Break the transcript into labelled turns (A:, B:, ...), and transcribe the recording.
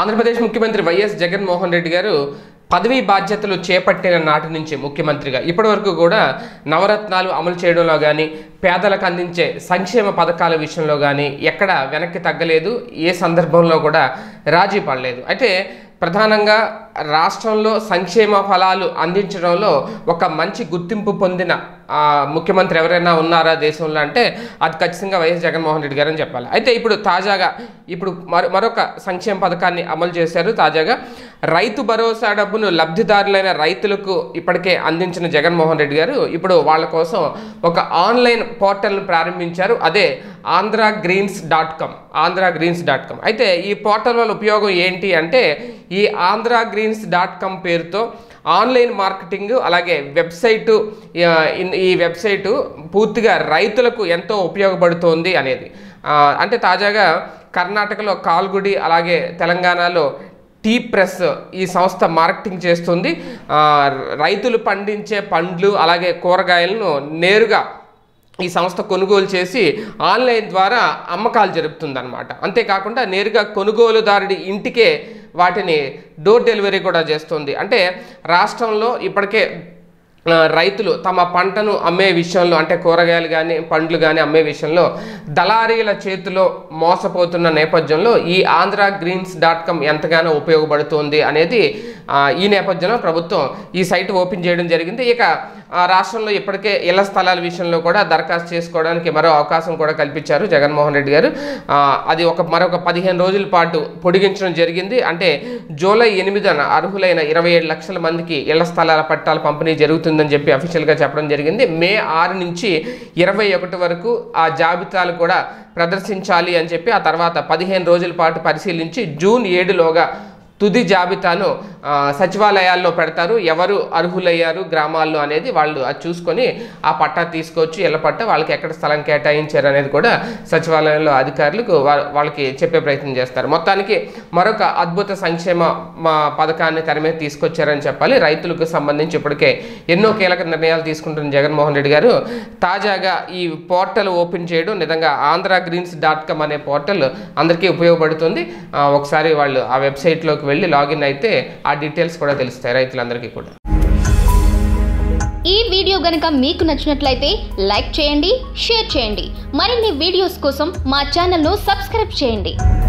A: ఆంధ్రప్రదేశ్ ముఖ్యమంత్రి వైఎస్ జగన్మోహన్ రెడ్డి గారు పదవీ బాధ్యతలు చేపట్టిన నాటి నుంచి ముఖ్యమంత్రిగా ఇప్పటి వరకు కూడా నవరత్నాలు అమలు చేయడంలో కానీ పేదలకు అందించే సంక్షేమ పథకాల విషయంలో కానీ ఎక్కడ వెనక్కి తగ్గలేదు ఏ సందర్భంలో కూడా రాజీ పడలేదు అయితే ప్రధానంగా రాష్ట్రంలో సంక్షేమ ఫలాలు అందించడంలో ఒక మంచి గుర్తింపు పొందిన ఆ, ముఖ్యమంత్రి ఎవరైనా ఉన్నారా దేశంలో అంటే అది ఖచ్చితంగా వైఎస్ జగన్మోహన్ రెడ్డి గారు అని చెప్పాలి అయితే ఇప్పుడు తాజాగా ఇప్పుడు మరో మరొక సంక్షేమ పథకాన్ని అమలు చేశారు తాజాగా రైతు భరోసా డబ్బును లబ్ధిదారులైన రైతులకు ఇప్పటికే అందించిన జగన్మోహన్ రెడ్డి గారు ఇప్పుడు వాళ్ళ కోసం ఒక ఆన్లైన్ పోర్టల్ను ప్రారంభించారు అదే Andhra greens dot com Andhra greens dot com అయితే ఈ పోర్టల్ వల్ల ఉపయోగం ఏంటి అంటే ఈ ఆంధ్ర గ్రీన్స్ డాట్ కామ్ పేరుతో ఆన్లైన్ మార్కెటింగ్ అలాగే వెబ్సైటు ఆ, ఇన్- ఈ వెబ్సైటు పూర్తిగా రైతులకు ఎంతో ఉపయోగపడుతోంది అనేది ఆ, అంటే తాజాగా కర్ణాటకలో కాల్గుడి అలాగే తెలంగాణలో టీ ప్రెస్ ఈ సంస్థ మార్కెటింగ్ చేస్తుంది ఆ, రైతులు పండించే పండ్లు అలాగే కూరగాయలను నేరుగా ఈ సంస్థ కొనుగోలు చేసి ఆన్లైన్ ద్వారా అమ్మకాలు జరుపుతుందన్నమాట అంతేకాకుండా నేరుగా కొనుగోలుదారుడి ఇంటికే వాటిని డోర్ డెలివరీ కూడా చేస్తుంది అంటే రాష్ట్రంలో ఇప్పటికే ఆ, రైతులు తమ పంటను అమ్మే విషయంలో అంటే కూరగాయలు కానీ పండ్లు కానీ అమ్మే విషయంలో దళారీల చేతిలో మోసపోతున్న నేపథ్యంలో ఈ ఆంధ్ర గ్రీన్స్ డాట్ కామ్ ఎంతగానో ఉపయోగపడుతోంది అనేది ఆ, ఈ నేపథ్యంలో ప్రభుత్వం ఈ సైట్ ఓపెన్ చేయడం జరిగింది ఇక ఆ, రాష్ట్రంలో ఇప్పటికే ఇళ్ల స్థలాల విషయంలో కూడా దరఖాస్తు చేసుకోవడానికి మరో అవకాశం కూడా కల్పించారు జగన్మోహన్ రెడ్డి గారు ఆ, అది ఒక మరొక పదిహేను రోజుల పాటు పొడిగించడం జరిగింది అంటే జూలై ఎనిమిదిన అర్హులైన ఇరవై ఏడు లక్షల మందికి ఇళ్ల స్థలాల పట్టాల పంపిణీ జరుగుతుందని చెప్పి అఫీషియల్గా చెప్పడం జరిగింది మే ఆరు నుంచి ఇరవై ఒకటి వరకు ఆ జాబితాలు కూడా ప్రదర్శించాలి అని చెప్పి ఆ తర్వాత పదిహేను రోజుల పాటు పరిశీలించి జూన్ ఏడులోగా తుది జాబితాను ఆ, సచివాలయాల్లో పెడతారు ఎవరు అర్హులయ్యారు గ్రామాల్లో అనేది వాళ్ళు అది చూసుకొని ఆ పట్టా తీసుకొచ్చి ఇళ్ళ పట్టా వాళ్ళకి ఎక్కడ స్థలం కేటాయించారు అనేది కూడా సచివాలయంలో అధికారులకు వా- వాళ్ళకి చెప్పే ప్రయత్నం చేస్తారు మొత్తానికి మరొక అద్భుత సంక్షేమ మా పథకాన్ని తెర మీద తీసుకొచ్చారని చెప్పాలి రైతులకు సంబంధించి ఇప్పటికే ఎన్నో కీలక నిర్ణయాలు తీసుకుంటున్న జగన్మోహన్ రెడ్డి గారు తాజాగా ఈ పోర్టల్ ఓపెన్ చేయడం నిజంగా ఆంధ్ర గ్రీన్స్ డాట్ కామ్ అనే పోర్టల్ అందరికీ ఉపయోగపడుతుంది ఆ, ఒకసారి వాళ్ళు ఆ వెబ్సైట్లోకి వెళ్ళి లాగిన్ అయితే ఆ డీటెయిల్స్ కూడా తెలుస్తాయి రైతులందరికీ కూడా
B: ఈ వీడియో గనుక మీకు నచ్చినట్లయితే లైక్ చేయండి షేర్ చేయండి మరిన్ని వీడియోస్ కోసం మా ఛానల్ను సబ్స్క్రైబ్ చేయండి